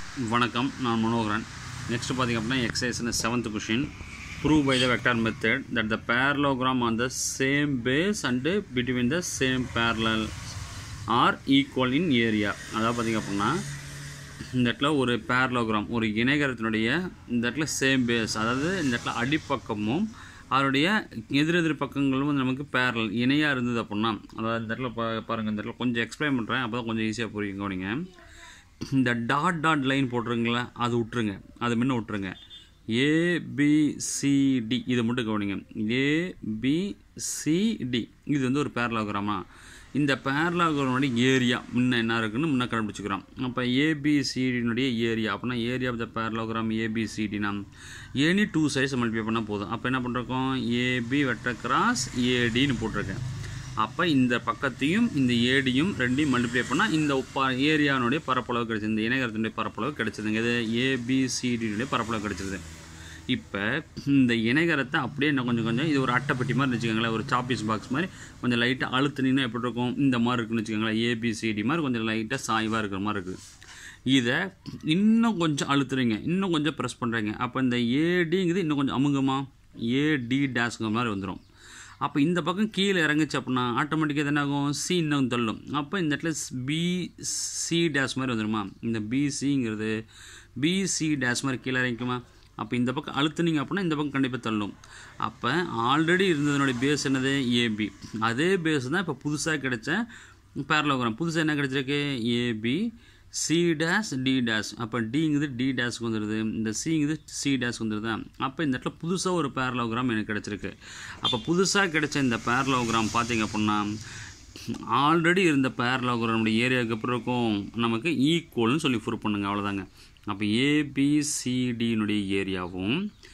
வணக்கம் நான் மனோகரன் நெக்ஸ்ட் பார்த்திங்க அப்படின்னா எக்ஸசைஸ்னு seventh question prove by the vector method that the parallelogram on the same base and between the same parallel are equal in area அதாவது பார்த்திங்க அப்படின்னா இந்த இடத்துல ஒரு பேரலோகிராம் ஒரு இணைகரத்தினுடைய இந்த இடத்துல சேம் பேஸ் அதாவது இந்த இடத்துல அடிப்பக்கமும் அதனுடைய எதிரெதிர் பக்கங்களும் வந்து நமக்கு பேரல் இணையாக இருந்தது அப்படின்னா அதாவது இந்த இடத்துல பா பாருங்கள் இந்த இடத்துல கொஞ்சம் எக்ஸ்பிளைன் பண்ணுறேன் அப்போ தான் கொஞ்சம் ஈஸியாக புரியுங்க கவனிங்க இந்த டாட் டாட் லைன் போட்டிருங்களா அது விட்ருங்க அது முன்ன விட்ருங்க ஏபிசிடி இதை மட்டும் கவனிங்க ஏபிசிடி இது வந்து ஒரு பேரலோகிராமா இந்த பேரலோகிராமோட ஏரியா முன்ன என்ன இருக்குன்னு முன்ன கண்டுபிடிச்சிக்கிறோம் அப்போ ஏபிசிடினுடைய ஏரியா அப்படின்னா ஏரியா ஆஃப் த பேரலோகிராம் ஏபிசிடினா எனி டூ சைஸ் மல்டிப்ளை பண்ணால் போதும் அப்போ என்ன பண்ணுறோம் ஏபி வெட்ட கிராஸ் ஏடின்னு போட்டிருக்கேன் அப்போ இந்த பக்கத்தையும் இந்த ஏடியும் ரெண்டையும் மல்டிப்ளை பண்ணால் இந்த ப ஏரியானுடைய பரப்பளவு கிடைச்சது இந்த இணையகரத்தினுடைய பரப்பளவு கிடைச்சதுங்க இது ஏபிசிடினுடைய பரப்பளவு கிடைச்சிருது இப்போ இந்த இணைகரத்தை அப்படியே இன்னும் கொஞ்சம் கொஞ்சம் இது ஒரு அட்டைப்பெட்டி மாதிரி வச்சுக்கோங்களேன் ஒரு சாப்பீஸ் பாக்ஸ் மாதிரி கொஞ்சம் லைட்டாக அழுத்துனீங்கன்னா எப்படி இருக்கும் இந்த மாதிரி இருக்குன்னு வச்சுக்கோங்களேன் ஏபிசிடி மாதிரி கொஞ்சம் லைட்டாக சாய்வாக இருக்கிற மாதிரி இருக்குது இதை இன்னும் கொஞ்சம் அழுத்துறீங்க இன்னும் கொஞ்சம் ப்ரெஸ் பண்ணுறீங்க அப்போ இந்த ஏடிங்கிறது இன்னும் கொஞ்சம் அமுங்கமா ஏடி டேஷ்ங்கிற மாதிரி வந்துடும் அப்போ இந்த பக்கம் கீழே இறங்குச்சு அப்படின்னா ஆட்டோமேட்டிக்காக என்ன ஆகும் சி இன்னும் தள்ளும் அப்போ இந்த இடத்துல பி சி டேஷ் மாதிரி வந்துடுமா இந்த பிசிங்கிறது பிசி டேஷ் மாதிரி கீழே இறங்கிக்குமா அப்போ இந்த பக்கம் அழுத்துனீங்க அப்படின்னா இந்த பக்கம் கண்டிப்பாக தள்ளும் அப்போ ஆல்ரெடி இருந்ததனுடைய பேஸ் என்னது ஏபி அதே பேஸ் தான் இப்போ புதுசாக கிடைச்ச பேரலோகிராம் புதுசாக என்ன கிடைச்சிருக்கு AB C dash D dash அப்போ டிங்கிறது டி டேஷ்க்கு வந்துடுது இந்த சிங்கிறது சி டேஷ்க்கு வந்துடுது அப்போ இந்த இடத்துல புதுசாக ஒரு பேரலோகிராம் எனக்கு கிடச்சிருக்கு அப்போ புதுசாக கிடைச்ச இந்த பேரலோகிராம் பார்த்தீங்க அப்படின்னா ஆல்ரெடி இருந்த பேரலோகிராமுடைய ஏரியாவுக்கு எப்படி இருக்கும் நமக்கு ஈக்குவல்னு சொல்லி ப்ரூவ் பண்ணுங்க அவ்வளோதாங்க அப்போ ஏபிசிடினுடைய ஏரியாவும்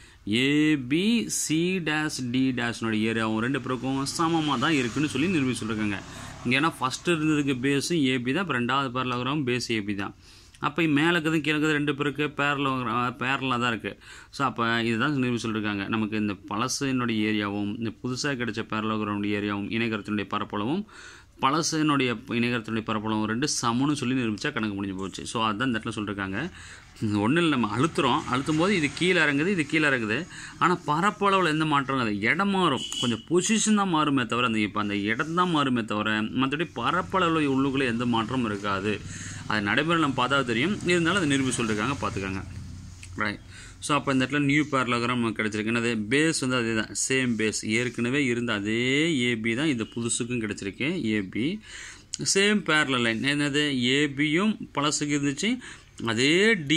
ஏபிசி டேஷ் டி டேஷ்னுடைய ஏரியாவும் ரெண்டு பேருக்கும் சமமாக தான் இருக்குன்னு சொல்லி நிரூபி சொல்லியிருக்காங்க இங்கே ஏன்னா ஃபஸ்ட்டு இருந்ததுக்கு பேஸும் ஏபி தான் இப்போ ரெண்டாவது பேரலோகிராம் பேஸ் ஏபி தான் அப்போ மேலே இருக்குது கீழே இருக்குது ரெண்டு பேருக்கு பேரலோகிராம் பேரலாக தான் இருக்குது ஸோ அப்போ இதுதான் நிரூபி சொல்லியிருக்காங்க நமக்கு இந்த பழசினுடைய ஏரியாவும் இந்த புதுசாக கிடைச்ச பேரலோகிராமுடைய ஏரியாவும் இணைகரத்தினுடைய பரப்பளவும் பழசினுடைய இணைகரத்தினுடைய பரப்பளவும் ரெண்டு சமம்னு சொல்லி நிரூபித்தா கணக்கு முடிஞ்சு போச்சு ஸோ அதுதான் இந்த இடத்துல சொல்லியிருக்காங்க ஒன்றும் இல்லை நம்ம அழுத்துறோம் அழுத்தும் போது இது கீழே இறங்குது இது கீழே இறங்குது ஆனால் பரப்பளவில் எந்த மாற்றம் அது இடம் மாறும் கொஞ்சம் பொசிஷன் தான் மாறுமே தவிர அந்த இப்போ அந்த இடம் தான் மாறுமே தவிர மற்றபடி பரப்பளவில் உள்ளுக்குள்ளே எந்த மாற்றமும் இருக்காது அது நடைமுறை நம்ம பார்த்தா தெரியும் இருந்தாலும் அதை நிரூபி சொல்லியிருக்காங்க பார்த்துக்காங்க ரைட் ஸோ அப்போ இந்த இடத்துல நியூ பேரலோகிராம் நமக்கு கிடச்சிருக்கு என்னது பேஸ் வந்து அதே தான் சேம் பேஸ் ஏற்கனவே இருந்த அதே ஏபி தான் இது புதுசுக்கும் கிடச்சிருக்கு ஏபி சேம் பேரல லைன் என்னது ஏபியும் பழசுக்கு இருந்துச்சு அதே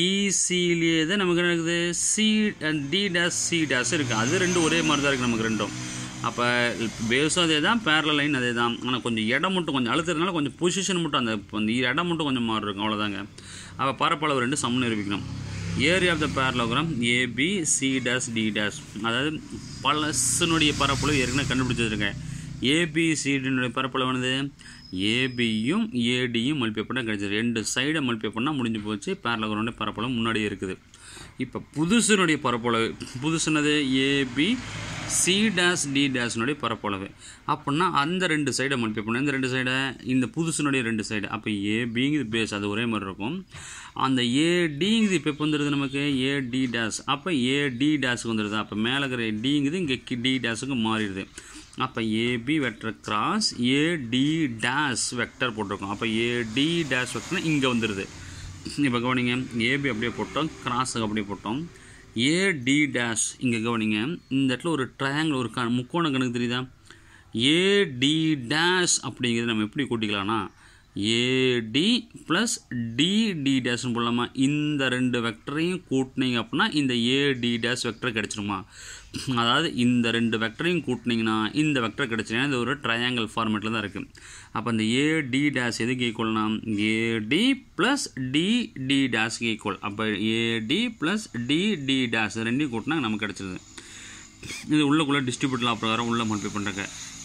டிசிலேயே தான் நமக்கு என்ன இருக்குது C D dash C dash இருக்குது அது ரெண்டும் ஒரே மாதிரி தான் இருக்குது நமக்கு ரெண்டும் அப்போ பேஸும் அதே தான் பேரல லைன் அதே தான் ஆனால் கொஞ்சம் இடம் மட்டும் கொஞ்சம் அழுத்துறதுனால கொஞ்சம் பொசிஷன் மட்டும் அந்த அந்த இடம் மட்டும் கொஞ்சம் மாறி இருக்கும் அவ்வளோதாங்க அப்போ பரப்பளவு ரெண்டு சமம் நிரூபிக்கணும் area of the parallelogram AB C dash D dash அதாவது பழசனுடைய பரப்பளவு ஏற்கனவே கண்டுபிடிச்சிருக்கேன் ஏபிசிடினுடைய பரப்பளவு வந்து ஏபியும் ஏடியும் மல்டிப்ளை பண்ணால் கிடைச்சது ரெண்டு சைடை மல்டிப்ளை பண்ணால் முடிஞ்சு போச்சு பேரலோகிராமுடைய பரப்பளவு முன்னாடியே இருக்குது இப்போ புதுசுனுடைய பரப்பளவு புதுசுனது ஏபி சி டேஸ் டி டேஸ்னுடைய பரப்பளவு அப்படின்னா அந்த ரெண்டு சைடை மல்டிப்ளை பண்ண இந்த ரெண்டு சைடை இந்த புதுசுனுடைய ரெண்டு சைடு அப்போ ஏபிங்கிறது பேஸ் அது ஒரே மாதிரி இருக்கும் அந்த ஏடிங்கிறது இப்போ எப்போ வந்துடுது நமக்கு ஏடி டேஸ் அப்போ ஏடி டேஸுக்கு வந்துடுது அப்போ மேலே இருக்கிற டிங்கிறது இங்கே டி டேஸுக்கு மாறிடுது அப்போ AB vector cross AD dash vector போட்டிருக்கோம் அப்போ ஏடி டேஸ் வெக்டர்னா இங்கே வந்துடுது இப்போ கவனிங்க ஏபி அப்படியே போட்டோம் கிராஸுக்கு அப்படியே போட்டோம் ஏடி டேஷ் இங்கே கவனிங்க இந்த இடத்துல ஒரு ட்ரையாங்கிள் ஒரு க முக்கோண கணக்கு தெரியுதா ஏடி டேஷ் அப்படிங்கிறது நம்ம எப்படி கூட்டிக்கலாம்னா ஏடி ப்ளஸ் டிடி டேஷ்னு போடலாமா இந்த ரெண்டு வெக்டரையும் கூட்டினீங்க அப்படின்னா இந்த ஏடி டேஷ் வெக்டர் கிடச்சிருமா அதாவது இந்த ரெண்டு வெக்டரையும் கூட்டினீங்கன்னா இந்த வெக்டர் கிடச்சினா இது ஒரு ட்ரையாங்கிள் ஃபார்மேட்டில் தான் இருக்குது அப்போ இந்த ஏடி டேஷ் எதுக்கு ஈக்குவல்னா ஏடி ப்ளஸ் டிடி டேஷ்க்கு ஈக்குவல் அப்போ ஏடி ப்ளஸ் டிடி டேஷ் ரெண்டையும் கூட்டினா நமக்கு கிடச்சிருது இது உள்ளக்குள்ளே டிஸ்ட்ரிபியூட் லா பிரகாரம் உள்ளே மல்டிப்ளை பண்ணுறாங்க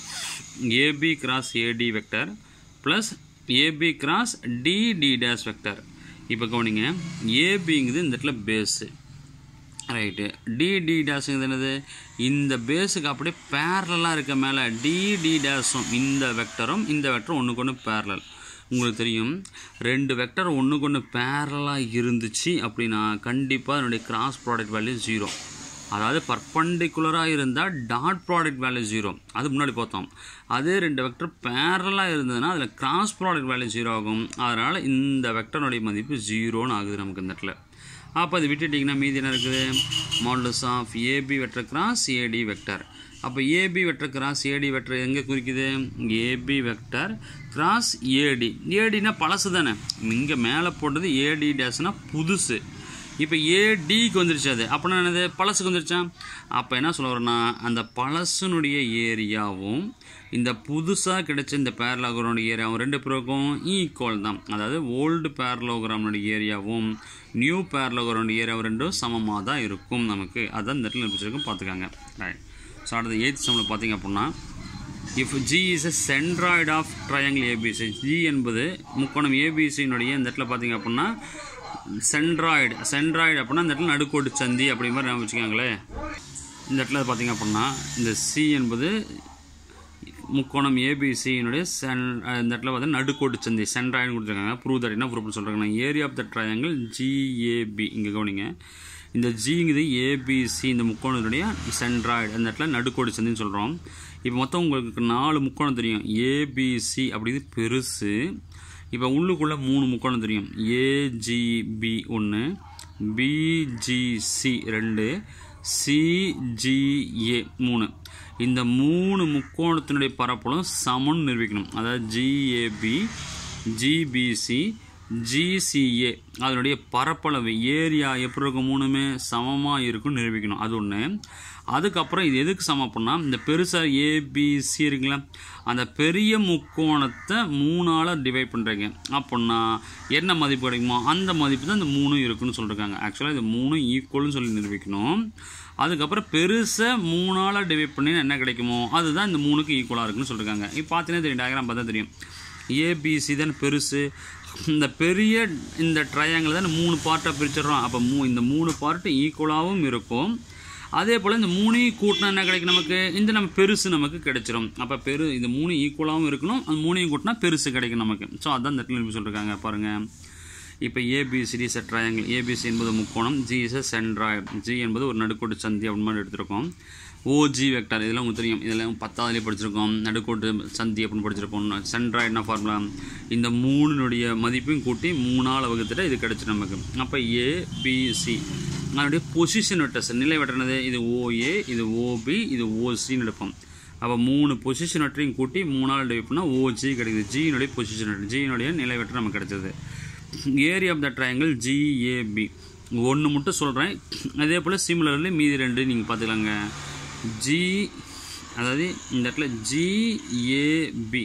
AB cross AD vector plus AB cross DD dash vector இப்போ கவனிங்க ஏபிங்கிறது இந்த இடத்துல பேஸு ரைட்டு டிடி டேஷுங்கிறது என்னது இந்த பேஸுக்கு அப்படியே பேரலாக இருக்க மேலே டிடி டேஷும் இந்த வெக்டரும் இந்த வெக்டரும் ஒன்றுக்கு ஒன்று பேரலல் உங்களுக்கு தெரியும் ரெண்டு வெக்டர் ஒன்றுக்கு ஒன்று பேரலாக இருந்துச்சு அப்படின்னா கண்டிப்பாக அதனுடைய கிராஸ் ப்ராடக்ட் வேல்யூ ஜீரோ அதாவது பர்பண்டிகுலராக இருந்தால் டாட் ப்ராடக்ட் வேல்யூ ஜீரோ அது முன்னாடி பார்த்தோம் அதே ரெண்டு வெக்டர் பேரலாக இருந்ததுன்னா அதில் கிராஸ் ப்ராடக்ட் வேல்யூ ஜீரோ ஆகும் அதனால் இந்த வெக்டருடைய மதிப்பு ஜீரோன்னு ஆகுது நமக்கு இந்த இடத்துல அப்போ அது விட்டுட்டிங்கன்னா மீதி என்ன இருக்குது modulus of AB vector cross AD vector அப்போ AB vector cross AD vector எங்கே குறிக்குது ஏபி வெக்டர் கிராஸ் ஏடி ஏடினா பழசு தானே இங்கே மேலே போட்டது ஏடி டேஸ்னால் புதுசு இப்போ ஏடிக்கு வந்துருச்சு அது அப்படின்னா என்னது பழசுக்கு வந்துருச்சா அப்போ என்ன சொல்ல வரேன்னா அந்த பழசுனுடைய ஏரியாவும் இந்த புதுசாக கிடைச்ச இந்த பேரலோகிராமோட ஏரியாவும் ரெண்டு பேருக்கும் ஈக்குவல் தான் அதாவது ஓல்டு பேரலோகிராமோட ஏரியாவும் நியூ பேரலோகிராமோட ஏரியாவும் ரெண்டும் சமமாக தான் இருக்கும் நமக்கு அதான் இந்த இடத்துல நிரூபிச்சிருக்கும் பார்த்துக்காங்க ரைட் ஸோ அடுத்த எயித் சம்மில் பார்த்தீங்க அப்படின்னா if G is a centroid of triangle ABC G என்பது முக்கோணம் ஏபிசியினுடைய இந்த இடத்துல பார்த்தீங்க அப்படின்னா சென்ட்ராய்டு சென்ட்ராய்டு அப்படின்னா இந்த இடத்துல நடுக்கோட்டு சந்தி அப்படிங்கிற மாதிரி ஞாபகம் வச்சுக்கோங்களேன் இந்த இடத்துல பார்த்தீங்க அப்படின்னா இந்த சி என்பது முக்கோணம் ஏபிசியினுடைய சென் இந்த இடத்துல பார்த்தா நடுக்கோட்டு சந்தி சென்ட்ராய்டுன்னு கொடுத்துருக்காங்க ப்ரூவ் தட் என்ன ப்ரூவ் சொல்கிறாங்க area of the triangle GAB இங்கே கவனிங்க இந்த ஜிங்கிறது ஏபிசி இந்த முக்கோணத்துடைய சென்ட்ராய்டு அந்த இடத்துல நடுக்கோடு சந்தின்னு சொல்கிறோம் இப்போ மொத்தம் உங்களுக்கு நாலு முக்கோணம் தெரியும் ஏபிசி அப்படிங்கிறது பெருசு இப்போ உள்ளுக்குள்ளே மூணு முக்கோணம் தெரியும் ஏஜிபி ஒன்று பிஜிசி ரெண்டு சிஜிஏ மூணு இந்த மூணு முக்கோணத்தினுடைய பரப்பளவும் சமம்னு நிரூபிக்கணும் அதாவது ஜிஏபி ஜிபிசி ஜிசிஏ அதனுடைய பரப்பளவு ஏரியா எப்படி இருக்கும் மூணுமே சமமாக இருக்கும்னு நிரூபிக்கணும் அது ஒன்று அதுக்கப்புறம் இது எதுக்கு சமம் அப்படின்னா இந்த பெருசாக ஏபிசி இருக்குங்களா அந்த பெரிய முக்கோணத்தை மூணால் டிவைட் பண்ணுறீங்க அப்படின்னா என்ன மதிப்பு கிடைக்குமோ அந்த மதிப்பு தான் இந்த மூணும் இருக்குன்னு சொல்லியிருக்காங்க ஆக்சுவலாக இது மூணும் ஈக்குவல்னு சொல்லி நிரூபிக்கணும் அதுக்கப்புறம் பெருசை மூணால் டிவைட் பண்ணி என்ன கிடைக்குமோ அதுதான் இந்த மூணுக்கு ஈக்குவலாக இருக்குன்னு சொல்லியிருக்காங்க இப்போ பார்த்தீங்கன்னா தெரியும் டயக்ராம் பார்த்தா தெரியும் ஏபிசி தான் பெருசு இந்த பெரிய இந்த ட்ரையாங்கிள் தான் மூணு பார்ட்டாக பிரிச்சிடுறோம் அப்போ மூ இந்த மூணு பார்ட்டு ஈக்குவலாகவும் இருக்கும் அதே போல் இந்த மூணையும் கூட்டினா என்ன கிடைக்கும் நமக்கு இந்த நம்ம பெருசு நமக்கு கிடைச்சிரும் அப்போ பெரு இந்த மூணு ஈக்குவலாகவும் இருக்கணும் அந்த மூணையும் கூட்டினா பெருசு கிடைக்கும் நமக்கு ஸோ அதான் இந்த இடத்துல சொல்லியிருக்காங்க பாருங்கள் இப்போ ஏபிசிடி செட் ட்ரையாங்கிள் ஏபிசி என்பது முக்கோணம் G is a centroid G என்பது ஒரு நடுக்கோட்டு சந்தி அப்படின்னு மாதிரி எடுத்திருக்கோம் ஓஜி வெக்டார் இதெல்லாம் உங்களுக்கு தெரியும் இதெல்லாம் பத்தாவதுலேயே படிச்சிருக்கோம் நடுக்கோட்டு சந்தி அப்படின்னு படிச்சிருப்போம் சென்ட்ராய்டுனா ஃபார்முலா இந்த மூணுனுடைய மதிப்பையும் கூட்டி மூணால் வகுத்துட்டு இது கிடச்சிடும் நமக்கு அப்போ ஏபிசி அதனுடைய பொசிஷன் வெட்டஸ் நிலை வெட்டினது இது ஓஏ இது ஓபி இது ஓசின்னு எடுப்போம் அப்போ மூணு பொசிஷன் வெட்டரையும் கூட்டி மூணால் டிவைட் பண்ணால் ஓஜி கிடைக்குது ஜியினுடைய பொசிஷன் வெட்டர் ஜியினுடைய நிலை வெட்டர் நமக்கு கிடைச்சது area of the triangle GAB ஒன்று மட்டும் சொல்கிறேன் அதே போல் சிமிலர்லி மீதி ரெண்டு நீங்கள் பார்த்துக்கலாங்க ஜி அதாவது இந்த இடத்துல ஜிஏபி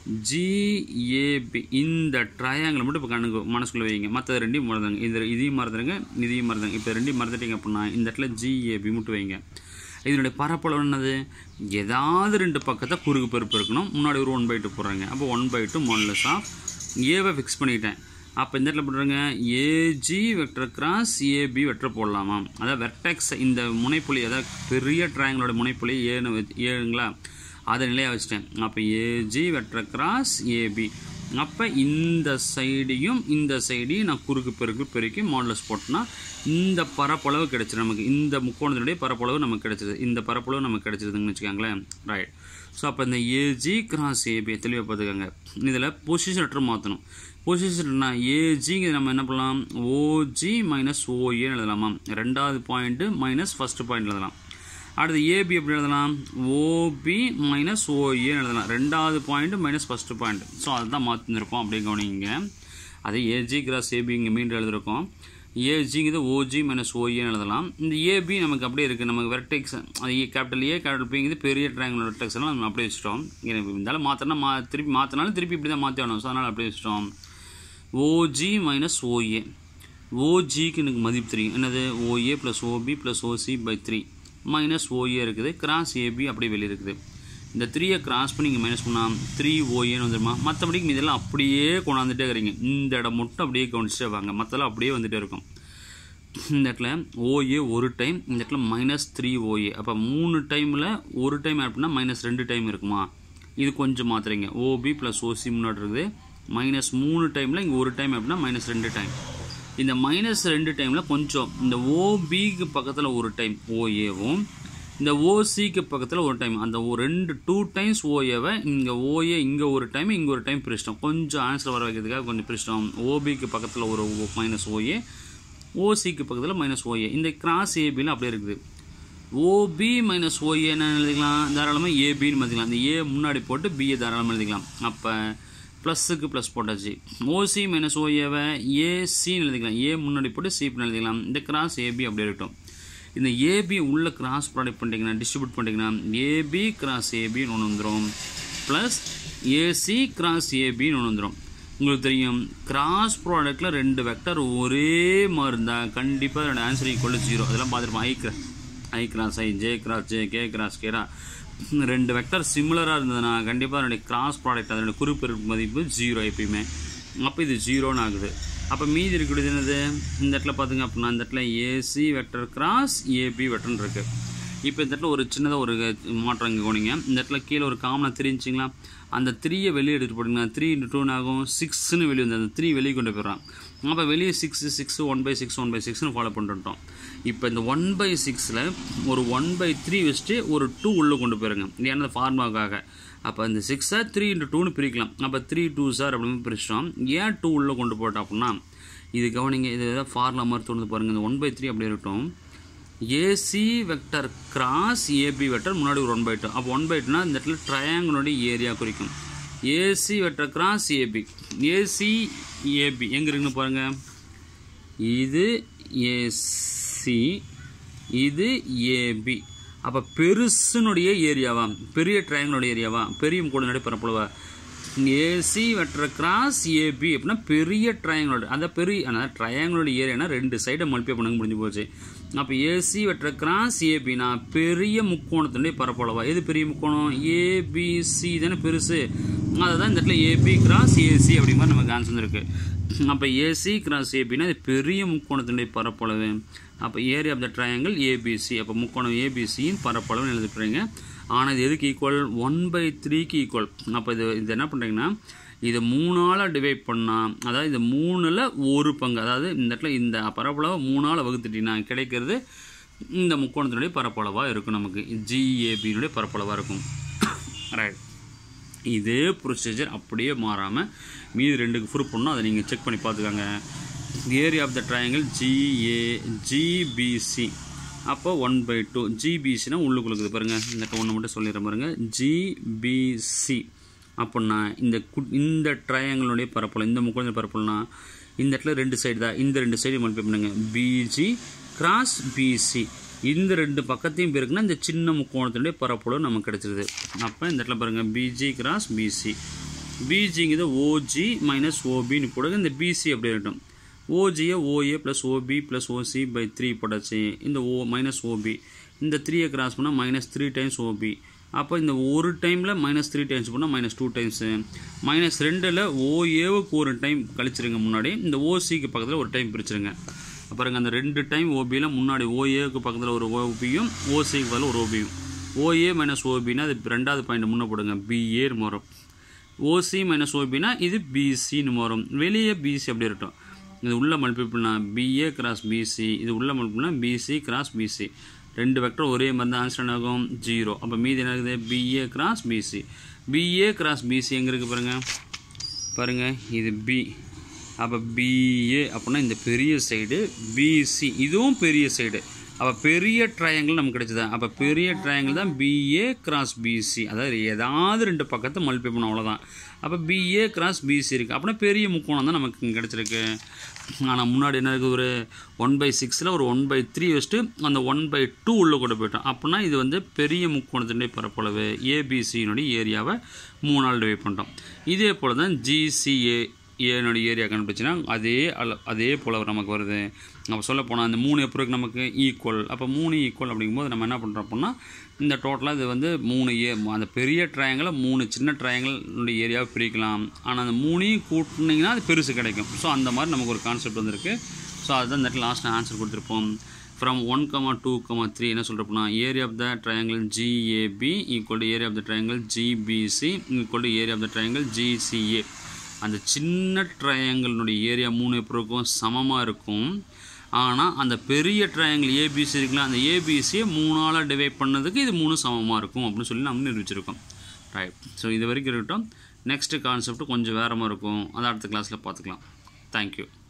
ஜிஏபி இந்த ட்ரையாங்கிள் மட்டும் இப்போ கண்ணுக்கு மனசுக்குள்ளே வைங்க மற்ற ரெண்டையும் மறந்துங்க இந்த இதையும் மறந்துடுங்க இதையும் மறந்துங்க இப்போ ரெண்டையும் மறந்துட்டீங்க அப்படின்னா இந்த இடத்துல ஜிஏபி மட்டும் வைங்க இதனுடைய பரப்பளவு என்னது ஏதாவது ரெண்டு பக்கத்தை குறுக்கு பெருப்பு இருக்கணும் முன்னாடி ஒரு ஒன் பை டூ போடுறாங்க அப்போ one by two modulus of ஏவை ஃபிக்ஸ் பண்ணிக்கிட்டேன் அப்போ இந்த இடத்துல போட்டுருங்க AG vector cross AB vector போடலாமா அதாவது வெர்டெக்ஸ் இந்த முனைப்புள்ளி அதாவது பெரிய ட்ரையாங்கிளோட முனைப்புள்ளி ஏன்னு வச்சு ஏழுங்களா அதை நிலையாக வச்சிட்டேன் அப்போ ஏஜி வெக்டர் கிராஸ் ஏபி அப்போ இந்த சைடையும் இந்த சைடையும் நான் குறுக்கு பெருக்கு பெருக்கி மாடலஸ் போட்டோன்னா இந்த பரப்பளவு கிடைச்சிடும் நமக்கு இந்த முக்கோணத்தினுடைய பரப்பளவு நமக்கு கிடைச்சிது இந்த பரப்பளவு நமக்கு கிடைச்சிருதுன்னு வச்சுக்கோங்களேன் ரைட் ஸோ அப்போ இந்த ஏஜி கிராஸ் ஏபி தெளிவாக பார்த்துக்கோங்க இதில் பொசிஷன் லெட்டர் மாற்றணும் பொசிஷன்னா ஏஜிங்க நம்ம என்ன பண்ணலாம் ஓஜி மைனஸ் ஓஏன்னு எழுதலாமா ரெண்டாவது பாயிண்ட்டு மைனஸ் ஃபஸ்ட்டு பாயிண்ட் எழுதலாம் அடுத்து ஏபி எப்படி எழுதலாம் ஓபி மைனஸ் ஓஏன்னு எழுதலாம் ரெண்டாவது point minus first point so அதுதான் மாற்றிருப்போம் அப்படியே கவனிங்க அதே ஏஜி கிராஸ் ஏபி இங்கே மீண்டும் எழுதிருக்கோம் ஏஜிங்கிறது ஓஜி மைனஸ் ஓஏன்னு எழுதலாம் இந்த ஏபி நமக்கு அப்படியே இருக்குது நமக்கு வெர்டெக்ஸ் அது கேபிட்டல் ஏ கேபிட்டல் பிங்கிறது பெரிய ட்ரையாங்கிள் வெர்டெக்ஸ் எல்லாம் நம்ம அப்படியே வச்சிட்டோம் இருந்தாலும் மாற்றினா மா திருப்பி மாற்றினாலும் திருப்பி இப்படி தான் மாற்றி ஆகணும் ஸோ அதனால் அப்படியே வச்சிட்டோம் ஓஜி மைனஸ் ஓஏ ஓஜிக்கு எனக்கு மதிப்பு தெரியும் என்னது OA plus OB plus OC by three minus OA இருக்குது கிராஸ் ஏபி அப்படியே வெளியே இருக்குது இந்த த்ரீயை கிராஸ் பண்ணி இங்கே மைனஸ் பண்ணால் த்ரீ ஓஏன்னு வந்துருமா மற்றபடிக்கு இதெல்லாம் அப்படியே கொண்டாந்துட்டே இருக்கிறீங்க இந்த இடம் மட்டும் அப்படியே கவனிச்சுட்டே வாங்க மற்றெல்லாம் அப்படியே வந்துட்டே இருக்கும் இந்த இடத்துல ஓஏ ஒரு டைம் இந்த இடத்துல மைனஸ் த்ரீ ஓஏ அப்போ மூணு டைமில் ஒரு டைம் ஆட் பண்ணால் மைனஸ் ரெண்டு டைம் இருக்குமா இது கொஞ்சம் மாற்றுறீங்க ஓபி ப்ளஸ் ஓசி முன்னாடி இருக்குது மைனஸ் மூணு டைமில் இங்கே ஒரு டைம் அப்படின்னா மைனஸ் ரெண்டு டைம் இந்த மைனஸ் ரெண்டு டைமில் கொஞ்சம் இந்த ஓபிக்கு பக்கத்தில் ஒரு டைம் ஓஏவும் இந்த ஓசிக்கு பக்கத்தில் ஒரு டைம் அந்த ஒரு ரெண்டு டூ டைம்ஸ் ஓஏவை இங்கே ஓஏ இங்கே ஒரு டைம் இங்கே ஒரு டைம் பிரிச்சிட்டோம் கொஞ்சம் ஆன்சர் வர வைக்கிறதுக்காக கொஞ்சம் பிரிச்சிட்டோம் ஓபிக்கு பக்கத்தில் ஒரு மைனஸ் ஓஏ ஓசிக்கு பக்கத்தில் மைனஸ் ஓஏ இந்த கிராஸ் ஏபியில் அப்படியே இருக்குது ஓபி மைனஸ் ஓஏ என்ன எழுதிக்கலாம் தாராளமாக ஏபின்னு எழுதிக்கலாம் இந்த ஏ முன்னாடி போட்டு பிஏ தாராளமாக எழுதிக்கலாம் அப்போ ப்ளஸ்ஸுக்கு ப்ளஸ் போட்டாச்சு ஓசி மைனஸ் ஓஏவை ஏசின்னு எழுதிக்கலாம் ஏ முன்னாடி போட்டு சின்னு எழுதிக்கலாம் இந்த கிராஸ் ஏபி அப்படியே இருக்கட்டும் இந்த ஏபி உள்ள கிராஸ் ப்ராடக்ட் பண்ணிட்டீங்கன்னா டிஸ்ட்ரிபியூட் பண்ணிட்டீங்கன்னா ஏபி கிராஸ் ஏபின்னு ஒன்று வந்துடும் ப்ளஸ் ஏசி கிராஸ் ஏபின்னு ஒன்று வந்துடும் உங்களுக்கு தெரியும் கிராஸ் ப்ராடக்ட்டில் ரெண்டு வெக்டர் ஒரே மாதிரி இருந்தால் கண்டிப்பாக ரெண்டு ஆன்சர் ஈக்குவல் ஜீரோ அதெல்லாம் பார்த்துருப்போம் I cross I cross I J cross J K cross கேரா ரெண்டு வெக்டர் சிமிலராக இருந்ததுன்னா கண்டிப்பாக அதனுடைய கிராஸ் ப்ராடக்ட் அதனுடைய குறிப்பிட்ட மதிப்பு ஜீரோ எப்பயுமே அப்போ இது ஜீரோன்னு ஆகுது அப்போ மீதி இருக்கக்கூடியது என்னது இந்த இடத்துல பார்த்துங்க அப்படின்னா இந்த இடத்துல ஏசி வெக்டர் கிராஸ் ஏபி வெக்டர்னு இருக்குது இப்போ இந்த இடத்துல ஒரு சின்னதாக ஒரு மாற்றம் இங்கே போனீங்க இந்த இடத்துல கீழே ஒரு காமனாக தெரிஞ்சிங்களா அந்த த்ரீயை வெளியே எடுத்துகிட்டு போட்டிங்கன்னா த்ரீ இன்ட்டு டூன் ஆகும் சிக்ஸ்னு வெளியே வந்து அந்த த்ரீ வெளியே கொண்டு போயிடறான் அப்போ வெளியே six six one by six one by சிக்ஸ்னு ஃபாலோ பண்ணிட்டோம் இப்போ இந்த ஒன் பை சிக்ஸில் ஒரு ஒன் பை த்ரீ வச்சுட்டு ஒரு டூ உள்ளே கொண்டு போயிருங்க இது என்னது ஃபார்மாக்காக அப்போ இந்த சிக்ஸை த்ரீ இன்ட்டு டூன்னு பிரிக்கலாம் அப்போ த்ரீ டூ சார் அப்படின்னு பிரிச்சிட்டோம் ஏன் டூ உள்ளே கொண்டு போட்டோம் அப்படின்னா இது கவனிங்க இது ஏதாவது ஃபார்முலா மாதிரி தோணுது பாருங்கள் இந்த ஒன் பை த்ரீ அப்படி இருக்கட்டும் AC vector cross AB vector முன்னாடி ஒரு ஒன் பை டூ அப்போ ஒன் பை டூனா இந்த இடத்துல ட்ரையாங்கிளுடைய ஏரியா குறிக்கும் AC vector cross AB AC AB எங்கே இருக்குன்னு பாருங்கள் இது ஏசி இது ஏபி அப்போ பெருசுனுடைய ஏரியாவா பெரிய ட்ரையாங்கிளுடைய ஏரியாவா பெரிய முக்கோணனுடைய பரப்பளவா ஏசி வெட்டுற கிராஸ் ஏபி அப்படின்னா பெரிய ட்ரையாங்கிளோட அந்த பெரிய ஆனால் ட்ரையாங்கிளோட ஏரியானா ரெண்டு சைடை மல்டிப்ளை பண்ண முடிஞ்சு போச்சு அப்போ ஏசி வெட்டுற கிராஸ் ஏபினா பெரிய முக்கோணத்தினுடைய பரப்பளவா எது பெரிய முக்கோணம் ஏபிசி தானே பெருசு அதுதான் இந்த இடத்துல ஏபி கிராஸ் ஏசி அப்படிங்கிற மாதிரி நமக்கு ஆன்சர் இருக்கு அப்போ ஏசி கிராஸ் ஏபினா இது பெரிய முக்கோணத்தினுடைய பரப்பளவு அப்போ area of the triangle ABC அப்போ முக்கோணம் ஏபிசியின் பரப்பளவுன்னு எழுதிட்டுறீங்க ஆனால் இது எதுக்கு ஈக்குவல் ஒன் பை த்ரீக்கு ஈக்குவல் அப்போ இது இது என்ன பண்ணுறீங்கன்னா இதை மூணால் டிவைட் பண்ணால் அதாவது இது மூணில் ஒரு பங்கு அதாவது இந்த இடத்துல இந்த பரப்பளவை மூணால் வகுத்துட்டீங்கன்னா கிடைக்கிறது இந்த முக்கோணத்தினுடைய பரப்பளவாக இருக்கும் நமக்கு ஜிஏபியினுடைய பரப்பளவாக இருக்கும் ரைட் இதே ப்ரொசீஜர் அப்படியே மாறாமல் மீதி ரெண்டுக்கு ப்ரூஃப் பண்ணணும் அதை நீங்கள் செக் பண்ணி பார்த்துக்கோங்க area of the triangle GA GBC அப்போ ஒன் பை டூ ஜிபிசினா உள்ளுக்குள்ளுக்குது பாருங்கள் இந்த ஒன்று மட்டும் சொல்லிடுறேன் பாருங்கள் ஜிபிசி அப்படின்னா இந்த கு இந்த ட்ரையாங்கிளுடைய பரப்பளவு இந்த முக்கோண பரப்பளவுனா இந்த இடத்துல ரெண்டு சைடு தான் இந்த ரெண்டு சைடு மல்டிப்ளை பண்ணுங்க பிஜி கிராஸ் பிசி இந்த ரெண்டு பக்கத்தையும் பேருக்குன்னா இந்த சின்ன முக்கோணத்தினுடைய பரப்பளவு நமக்கு கிடைச்சிருது அப்போ இந்த இடத்துல பாருங்கள் பிஜி கிராஸ் பிசி பிஜிங்கிறது ஓஜி மைனஸ் ஓபின்னு போடுங்க இந்த பிசி அப்படி இருக்கட்டும் ஓஜியை OA plus OB plus OC by three போட்டாச்சு இந்த ஓ மைனஸ் ஓபி இந்த த்ரீயை கிராஸ் பண்ணால் மைனஸ் த்ரீ டைம்ஸ் ஓபி அப்போ இந்த ஒரு டைமில் மைனஸ் த்ரீ டைம்ஸ் பண்ணால் மைனஸ் டூ டைம்ஸு மைனஸ் ரெண்டில் ஓஏவுக்கு ஒரு டைம் கழிச்சிருங்க முன்னாடி இந்த ஓசிக்கு பக்கத்தில் ஒரு டைம் பிரிச்சிருங்க அப்புறங்க அந்த ரெண்டு டைம் ஓபியில் முன்னாடி ஓஏவுக்கு பக்கத்தில் ஒரு ஓபியும் ஓசிக்கு பதில் ஒரு ஓபியும் ஓஏ மைனஸ் ஓபினா அது ரெண்டாவது பாயிண்ட் முன்னே போடுங்க பிஏன்னு வரும் ஓசி மைனஸ் ஓபினா இது பிசின்னு வரும் வெளியே பிசி அப்படி இருக்கட்டும் இது உள்ள மல்டிபிள்னா பிஏ கிராஸ் பிசி இது உள்ள மல்டிபிள்னா பிசி கிராஸ் பிசி ரெண்டு வெக்டர் ஒரே மாதிரி தான் ஆன்சர் ஆகும் ஜீரோ அப்போ மீதி என்ன இருக்குது BA cross BC BA cross BC எங்கே இருக்குது பாருங்கள் பாருங்கள் இது பி அப்போ பிஏ அப்படின்னா இந்த பெரிய சைடு பிசி இதுவும் பெரிய சைடு அப்போ பெரிய ட்ரையாங்கிள் நமக்கு கிடைச்சது அப்போ பெரிய ட்ரையாங்கிள் தான் பிஏ கிராஸ் பிசி அதாவது ஏதாவது ரெண்டு பக்கத்தை மல்டிப்ளை பண்ணோம் அவ்வளோதான் அப்போ பிஏ கிராஸ் பிசி இருக்குது அப்படின்னா பெரிய முக்கோணம் தான் நமக்கு இங்கே கிடச்சிருக்கு ஆனால் முன்னாடி என்ன இருக்குது ஒரு ஒன் பை சிக்ஸில் ஒரு ஒன் பை த்ரீ வச்சுட்டு அந்த ஒன் பை டூ உள்ளே கொண்டு போயிட்டோம் அப்படின்னா இது வந்து பெரிய முக்கோணத்தினுடைய பரப்பளவு ஏபிசியினுடைய ஏரியாவை மூணு நாள் டிவைட் பண்ணிட்டோம் இதே போல் தான் ஜிசிஏ ஏனுடைய ஏரியா கண்டுபிடிச்சினா அதே அள அதே போல் நமக்கு வருது நம்ம சொல்ல போனால் அந்த மூணு எப்போ நமக்கு ஈக்குவல் அப்போ மூணு ஈக்குவல் அப்படிங்கும்போது நம்ம என்ன பண்ணுறோம் அப்படின்னா இந்த டோட்டலாக இது வந்து மூணு ஏ அந்த பெரிய ட்ரையாங்கில் மூணு சின்ன ட்ரையாங்கிளுடைய ஏரியாவை பிரிக்கலாம் ஆனால் அந்த மூணையும் கூட்டினீங்கன்னா அது பெருசு கிடைக்கும் ஸோ அந்த மாதிரி நமக்கு ஒரு கான்செப்ட் வந்திருக்கு ஸோ அதுதான் இந்த இடத்துல லாஸ்ட் ஆன்சர் கொடுத்துருப்போம் from one comma two comma three என்ன சொல்கிறப்போனா area of the triangle GAB equal to area of the triangle GBC equal to area of the triangle GCA அந்த சின்ன ட்ரையாங்கிளினுடைய ஏரியா மூணு எப்படி இருக்கும் சமமாக இருக்கும் ஆனால் அந்த பெரிய ட்ரையாங்கிள் ஏபிசி இருக்குல்ல அந்த ஏபிசியை மூணால் டிவைட் பண்ணதுக்கு இது மூணு சமமாக இருக்கும் அப்படின்னு சொல்லி நம்ம நிரூபிச்சிருக்கோம் ரைட் ஸோ இது வரைக்கும் இருக்கட்டும் நெக்ஸ்ட்டு கான்செப்ட் கொஞ்சம் வேறமாக இருக்கும் அதை அடுத்த கிளாஸில் பார்த்துக்கலாம் தேங்க்யூ